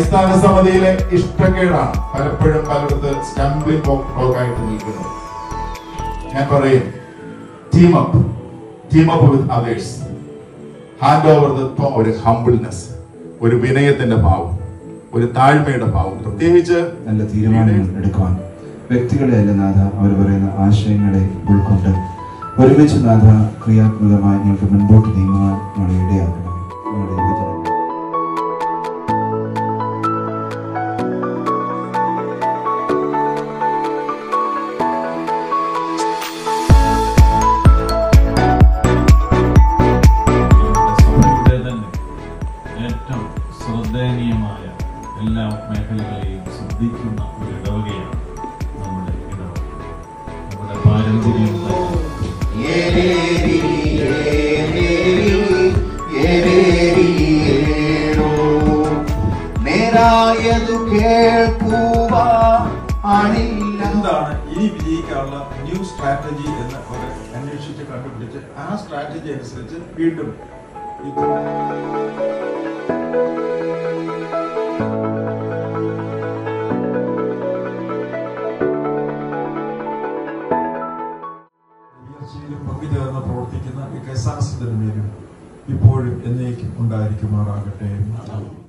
അടിസ്ഥാന സമിതിയിലെ ഇഷ്ടക്കേടാണ് പലപ്പോഴും പലയിടത്ത് സ്റ്റംബ്ലിംഗ് ബ്ലോക്ക് ആയിട്ട് നിൽക്കുന്നത് ഞാൻ പറയും team up team up with others hand over the ഒരു ഹംബിൾനെസ് ഒരു വിനയത്തിന്റെ ഭാവം ഒരു താഴ്മയുടെ ഭാവം പ്രത്യേകിച്ച് നല്ല തീരുമാനങ്ങൾ എടുക്കുവാൻ വ്യക്തികളെ അല്ല നാഥ അവർ പറയുന്ന ആശയങ്ങളെ ഉൾക്കൊണ്ട് ഒരുമിച്ച് നാഥ ക്രിയാത്മകമായി ഞങ്ങൾക്ക് മുൻപോട്ട് നീങ്ങുവാൻ ഞങ്ങളെ ഇടയാക്കണം ഞങ്ങളുടെ യുവജനങ്ങൾ സഭയുടെ തന്നെ ഏറ്റവും ശ്രദ്ധേയനീയമായ എല്ലാ മേഖലകളെയും ശ്രദ്ധിക്കുന്ന ഒരു ഇടവകയാണ് നമ്മുടെ ഇടവക നമ്മുടെ പാരമ്പര്യം നേരായതു കേൾക്കുക അണില്ല എന്താണ് ഇനി വിജയിക്കാനുള്ള ന്യൂ സ്ട്രാറ്റജി എന്ന് അവർ അന്വേഷിച്ച് കണ്ടുപിടിച്ച് ആ സ്ട്രാറ്റജി അനുസരിച്ച് വീണ്ടും ഇത് ഉയർച്ചയിലും പങ്കുചേർന്ന് പ്രവർത്തിക്കുന്ന ഈ കൈസാസത്തിന്റെ മേലും ഇപ്പോഴും എന്നേക്കും ഉണ്ടായിരിക്കുമാറാകട്ടെ